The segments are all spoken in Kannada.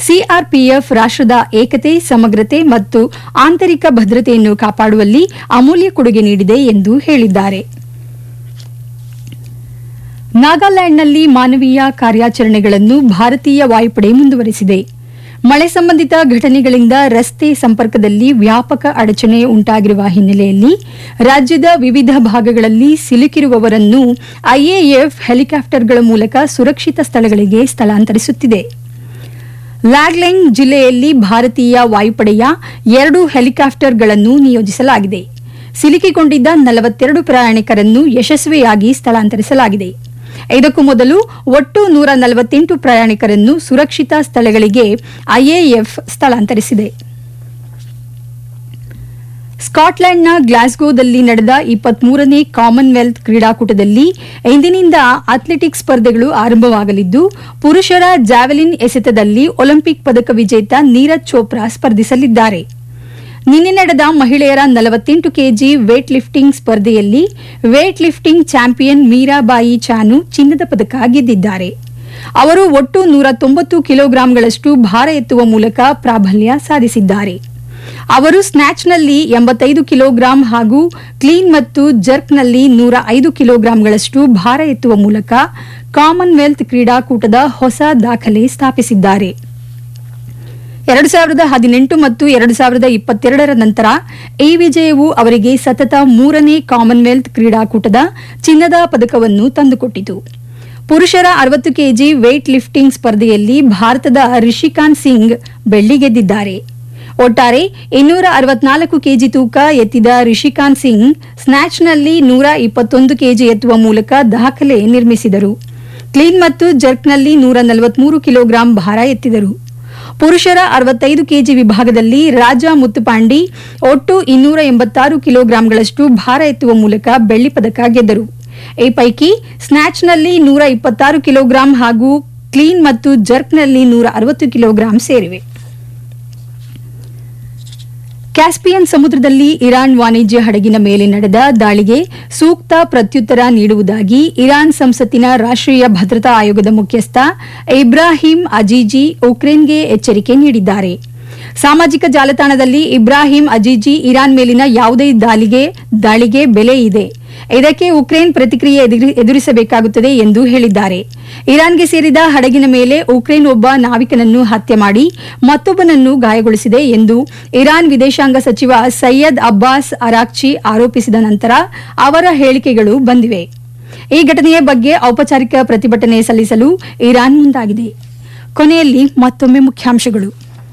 ಸಿಆರ್ಪಿಎಫ್ ರಾಷ್ಟ್ರದ ಏಕತೆ ಸಮಗ್ರತೆ ಮತ್ತು ಆಂತರಿಕ ಭದ್ರತೆಯನ್ನು ಕಾಪಾಡುವಲ್ಲಿ ಅಮೂಲ್ಯ ಕೊಡುಗೆ ನೀಡಿದೆ ಎಂದು ಹೇಳಿದ್ದಾರೆ ನಾಗಾಲ್ಯಾಂಡ್ನಲ್ಲಿ ಮಾನವೀಯ ಕಾರ್ಯಾಚರಣೆಗಳನ್ನು ಭಾರತೀಯ ವಾಯುಪಡೆ ಮುಂದುವರೆಸಿದೆ ಮಳೆ ಸಂಬಂಧಿತ ಘಟನೆಗಳಿಂದ ರಸ್ತೆ ಸಂಪರ್ಕದಲ್ಲಿ ವ್ಯಾಪಕ ಅಡಚಣೆ ಉಂಟಾಗಿರುವ ಹಿನ್ನೆಲೆಯಲ್ಲಿ ರಾಜ್ಯದ ವಿವಿಧ ಭಾಗಗಳಲ್ಲಿ ಸಿಲುಕಿರುವವರನ್ನು ಐಎಎಫ್ ಹೆಲಿಕಾಪ್ಟರ್ಗಳ ಮೂಲಕ ಸುರಕ್ಷಿತ ಸ್ಥಳಗಳಿಗೆ ಸ್ಥಳಾಂತರಿಸುತ್ತಿದೆ ಲ್ಯಾಗ್ಲೆಂಗ್ ಜಿಲ್ಲೆಯಲ್ಲಿ ಭಾರತೀಯ ವಾಯುಪಡೆಯ ಎರಡು ಹೆಲಿಕಾಪ್ಟರ್ಗಳನ್ನು ನಿಯೋಜಿಸಲಾಗಿದೆ ಸಿಲುಕಿಕೊಂಡಿದ್ದ ನಲವತ್ತೆರಡು ಪ್ರಯಾಣಿಕರನ್ನು ಯಶಸ್ವಿಯಾಗಿ ಸ್ಥಳಾಂತರಿಸಲಾಗಿದೆ ಇದಕ್ಕೂ ಮೊದಲು ಒಟ್ಟು ನೂರ ನಲವತ್ತೆಂಟು ಪ್ರಯಾಣಿಕರನ್ನು ಸುರಕ್ಷಿತ ಸ್ಥಳಗಳಿಗೆ ಐಎಎಫ್ ಸ್ಥಳಾಂತರಿಸಿದೆ ಸ್ಕಾಟ್ಲೆಂಡ್ನ ಗ್ಲಾಸ್ಗೋದಲ್ಲಿ ನಡೆದ ಇಪ್ಪತ್ಮೂರನೇ ಕಾಮನ್ವೆಲ್ತ್ ಕ್ರೀಡಾಕೂಟದಲ್ಲಿ ಇಂದಿನಿಂದ ಅಥ್ಲೆಟಿಕ್ಸ್ ಸ್ಪರ್ಧೆಗಳು ಆರಂಭವಾಗಲಿದ್ದು ಪುರುಷರ ಜಾವೆಲಿನ್ ಎಸೆತದಲ್ಲಿ ಒಲಿಂಪಿಕ್ ಪದಕ ವಿಜೇತ ನೀರಜ್ ಚೋಪ್ರಾ ಸ್ಪರ್ಧಿಸಲಿದ್ದಾರೆ ನಿನ್ನೆ ನಡೆದ ಮಹಿಳೆಯರ ನಲವತ್ತೆಂಟು ಕೆಜಿ ವೇಟ್ ಲಿಫ್ಟಿಂಗ್ ಸ್ಪರ್ಧೆಯಲ್ಲಿ weight lifting champion Mirabai Chanu ಚಿನ್ನದ ಪದಕ ಗೆದ್ದಿದ್ದಾರೆ ಅವರು ಒಟ್ಟು ನೂರ ತೊಂಬತ್ತು ಕಿಲೋಗ್ರಾಂಗಳಷ್ಟು ಭಾರ ಎತ್ತುವ ಮೂಲಕ ಪ್ರಾಬಲ್ಯ ಸಾಧಿಸಿದ್ದಾರೆ ಅವರು ಸ್ನ್ಯಾಚ್ನಲ್ಲಿ ಎಂಬತ್ತೈದು ಕಿಲೋಗ್ರಾಂ ಹಾಗೂ ಕ್ಲೀನ್ ಮತ್ತು ಜರ್ಕ್ನಲ್ಲಿ ನೂರ ಐದು ಕಿಲೋಗ್ರಾಂಗಳಷ್ಟು ಭಾರ ಎತ್ತುವ ಮೂಲಕ ಕಾಮನ್ವೆಲ್ತ್ ಕ್ರೀಡಾಕೂಟದ ಹೊಸ ದಾಖಲೆ ಸ್ಥಾಪಿಸಿದ್ದಾರೆ ಎರಡು ಸಾವಿರದ ಹದಿನೆಂಟು ಮತ್ತು ಎರಡು ಸಾವಿರದ ಇಪ್ಪತ್ತೆರಡರ ನಂತರ ಈ ವಿಜಯವು ಅವರಿಗೆ ಸತತ ಮೂರನೇ ಕಾಮನ್ವೆಲ್ತ್ ಕ್ರೀಡಾಕೂಟದ ಚಿನ್ನದ ಪದಕವನ್ನು ತಂದುಕೊಟ್ಟಿತು ಪುರುಷರ ಅರವತ್ತು ಕೆಜಿ ವೇಟ್ ಲಿಫ್ಟಿಂಗ್ ಸ್ಪರ್ಧೆಯಲ್ಲಿ ಭಾರತದ ರಿಷಿಕಾಂತ್ ಸಿಂಗ್ ಬೆಳ್ಳಿ ಗೆದ್ದಿದ್ದಾರೆ ಒಟ್ಟಾರೆ ಇನ್ನೂರ ಅರವತ್ನಾಲ್ಕು ಕೆಜಿ ತೂಕ ಎತ್ತಿದ ರಿಷಿಕಾಂತ್ ಸಿಂಗ್ ಸ್ನ್ಯಾಚ್ನಲ್ಲಿ ನೂರ ಇಪ್ಪತ್ತೊಂದು ಕೆಜಿ ಎತ್ತುವ ಮೂಲಕ ದಾಖಲೆ ನಿರ್ಮಿಸಿದರು ಕ್ಲೀನ್ ಮತ್ತು ಜರ್ಕ್ನಲ್ಲಿ ನೂರ ನಲವತ್ಮೂರು ಕಿಲೋಗ್ರಾಂ ಭಾರ ಎತ್ತಿದರು ಪುರುಷರ ಅರವತ್ತೈದು ಕೆಜಿ ವಿಭಾಗದಲ್ಲಿ ರಾಜ ಮುತ್ತುಪಾಂಡಿ ಒಟ್ಟು ಇನ್ನೂರ ಎಂಬತ್ತಾರು ಕಿಲೋಗ್ರಾಂಗಳಷ್ಟು ಭಾರ ಎತ್ತುವ ಮೂಲಕ ಬೆಳ್ಳಿ ಪದಕ ಗೆದ್ದರು ಈ ಪೈಕಿ ಸ್ನ್ಯಾಚ್ನಲ್ಲಿ ನೂರ ಇಪ್ಪತ್ತಾರು ಕಿಲೋಗ್ರಾಂ ಹಾಗೂ ಕ್ಲೀನ್ ಮತ್ತು ಜರ್ಕ್ನಲ್ಲಿ ನೂರ ಅರವತ್ತು ಕಿಲೋಗ್ರಾಂ ಸೇರಿವೆ ಕ್ಯಾಸ್ಪಿಯನ್ ಸಮುದ್ರದಲ್ಲಿ ಇರಾನ್ ವಾಣಿಜ್ಯ ಹಡಗಿನ ಮೇಲೆ ನಡೆದ ದಾಳಿಗೆ ಸೂಕ್ತ ಪ್ರತ್ಯುತ್ತರ ನೀಡುವುದಾಗಿ ಇರಾನ್ ಸಂಸತ್ತಿನ ರಾಷ್ಟ್ರೀಯ ಭದ್ರತಾ ಆಯೋಗದ ಮುಖ್ಯಸ್ಥ ಇಬ್ರಾಹಿಂ ಅಜೀಜಿ ಉಕ್ರೇನ್ಗೆ ಎಚ್ಚರಿಕೆ ನೀಡಿದ್ದಾರೆ ಸಾಮಾಜಿಕ ಜಾಲತಾಣದಲ್ಲಿ ಇಬ್ರಾಹಿಂ ಅಜೀಜಿ ಇರಾನ್ ಮೇಲಿನ ಯಾವುದೇ ದಾಳಿಗೆ ದಾಳಿಗೆ ಬೆಲೆ ಇದೆ ಇದಕ್ಕೆ ಉಕ್ರೇನ್ ಪ್ರತಿಕ್ರಿಯೆ ಎದುರಿ- ಎದುರಿಸಬೇಕಾಗುತ್ತದೆ ಎಂದು ಹೇಳಿದ್ದಾರೆ ಇರಾನ್ಗೆ ಸೇರಿದ ಹಡಗಿನ ಮೇಲೆ ಉಕ್ರೇನ್ ಒಬ್ಬ ನಾವಿಕನನ್ನು ಹತ್ಯೆ ಮಾಡಿ ಮತ್ತೊಬ್ಬನನ್ನು ಗಾಯಗೊಳಿಸಿದೆ ಎಂದು ಇರಾನ್ ವಿದೇಶಾಂಗ ಸಚಿವ ಸೈಯದ್ ಅಬ್ಬಾಸ್ ಅರಾಕ್ಚಿ ಆರೋಪಿಸಿದ ನಂತರ ಅವರ ಹೇಳಿಕೆಗಳು ಬಂದಿವೆ ಈ ಘಟನೆಯ ಬಗ್ಗೆ ಔಪಚಾರಿಕ ಪ್ರತಿಭಟನೆ ಸಲ್ಲಿಸಲು ಇರಾನ್ ಮುಂದಾಗಿದೆ ಕೊನೆಯಲ್ಲಿ ಮತ್ತೊಮ್ಮೆ ಮುಖ್ಯಾಂಶಗಳು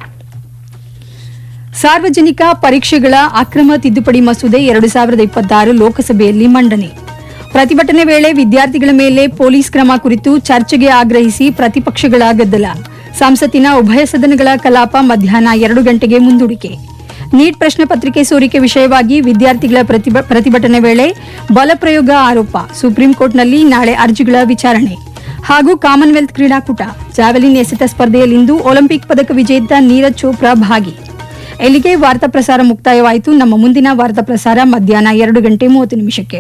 ಸಾರ್ವಜನಿಕ ಪರೀಕ್ಷೆಗಳ ಅಕ್ರಮ ತಿದ್ದುಪಡಿ ಮಸೂದೆ ಎರಡು ಸಾವಿರದ ಇಪ್ಪತ್ತಾರು ಲೋಕಸಭೆಯಲ್ಲಿ ಮಂಡನೆ ಪ್ರತಿಭಟನೆ ವೇಳೆ ವಿದ್ಯಾರ್ಥಿಗಳ ಮೇಲೆ ಪೊಲೀಸ್ ಕ್ರಮ ಕುರಿತು ಚರ್ಚೆಗೆ ಆಗ್ರಹಿಸಿ ಪ್ರತಿಪಕ್ಷಗಳ ಗದ್ದಲ ಸಂಸತ್ತಿನ ಉಭಯ ಸದನಗಳ ಕಲಾಪ ಮಧ್ಯಾಹ್ನ ಎರಡು ಗಂಟೆಗೆ ಮುಂದೂಡಿಕೆ ನೀಟ್ ಪ್ರಶ್ನೆ ಪತ್ರಿಕೆ ಸೋರಿಕೆ ವಿಷಯವಾಗಿ ವಿದ್ಯಾರ್ಥಿಗಳ ಪ್ರತಿಭ- ಪ್ರತಿಭಟನೆ ವೇಳೆ ಬಲಪ್ರಯೋಗ ಆರೋಪ ಸುಪ್ರೀಂ ಕೋರ್ಟ್ನಲ್ಲಿ ನಾಳೆ ಅರ್ಜಿಗಳ ವಿಚಾರಣೆ ಹಾಗೂ ಕಾಮನ್ವೆಲ್ತ್ ಕ್ರೀಡಾಕೂಟ ಜಾವೆಲಿನ್ ಎಸೆತ ಸ್ಪರ್ಧೆಯಲ್ಲಿಂದು ಒಲಿಂಪಿಕ್ ಪದಕ ವಿಜೇತ ನೀರಜ್ ಚೋಪ್ರಾ ಭಾಗಿ ಇಲ್ಲಿಗೆ ವಾರ್ತಾ ಪ್ರಸಾರ ಮುಕ್ತಾಯವಾಯಿತು ನಮ್ಮ ಮುಂದಿನ ವಾರ್ತಾ ಪ್ರಸಾರ ಮಧ್ಯಾಹ್ನ ಎರಡು ಗಂಟೆ ಮೂವತ್ತು ನಿಮಿಷಕ್ಕೆ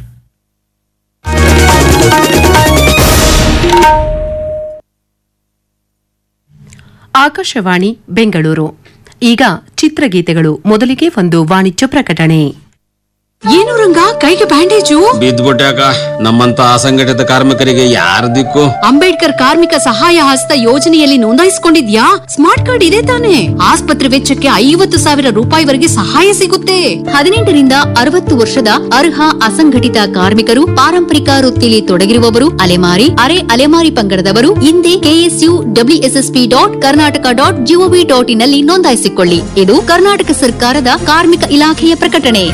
ಆಕಾಶವಾಣಿ ಬೆಂಗಳೂರು ಈಗ ಚಿತ್ರಗೀತೆಗಳು ಮೊದಲಿಗೆ ಒಂದು ವಾಣಿಜ್ಯ ಪ್ರಕಟಣೆ ಏನು ರಂಗ ಕೈಗೆ ಬ್ಯಾಂಡೇಜು ಬಿದ್ದ್ಬಿಟ್ಟಾಕ ನಮ್ಮಂತ ಅಸಂಘಟಿತ ಕಾರ್ಮಿಕರಿಗೆ ಯಾರ ದಿಕ್ಕು ಅಂಬೇಡ್ಕರ್ ಕಾರ್ಮಿಕ ಸಹಾಯ ಹಸ್ತ ಯೋಜನೆಯಲ್ಲಿ ನೋಂದಾಯಿಸಿಕೊಂಡಿದ್ಯಾ ಸ್ಮಾರ್ಟ್ ಕಾರ್ಡ್ ಇದೆ ತಾನೆ ಆಸ್ಪತ್ರೆ ವೆಚ್ಚಕ್ಕೆ ಐವತ್ತು ಸಾವಿರ ರೂಪಾಯಿವರೆಗೆ ಸಹಾಯ ಸಿಗುತ್ತೆ ಹದಿನೆಂಟರಿಂದ ಅರವತ್ತು ವರ್ಷದ ಅರ್ಹ ಅಸಂಘಟಿತ ಕಾರ್ಮಿಕರು ಪಾರಂಪರಿಕ ವೃತ್ತಿಲಿ ತೊಡಗಿರುವವರು ಅಲೆಮಾರಿ ಅರೆ ಅಲೆಮಾರಿ ಪಂಗಡದವರು ಹಿಂದೆ K S U W S S P dot Karnataka dot G O V dot in ನಲ್ಲಿ ನೋಂದಾಯಿಸಿಕೊಳ್ಳಿ ಇದು ಕರ್ನಾಟಕ ಸರ್ಕಾರದ ಕಾರ್ಮಿಕ ಇಲಾಖೆಯ ಪ್ರಕಟಣೆ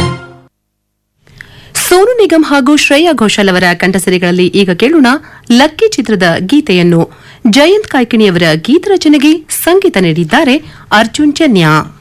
ಸೋನು ನಿಗಮ್ ಹಾಗೂ ಶ್ರೇಯಾ ಘೋಷಾಲ್ ಅವರ ಕಂಠಸರಿಗಳಲ್ಲಿ ಈಗ ಕೇಳೋಣ ಲಕ್ಕಿ ಚಿತ್ರದ ಗೀತೆಯನ್ನು ಜಯಂತ್ ಕಾಯ್ಕಿಣಿಯವರ ಗೀತ ರಚನೆಗೆ ಸಂಗೀತ ನೀಡಿದ್ದಾರೆ ಅರ್ಜುನ್ ಜನ್ಯ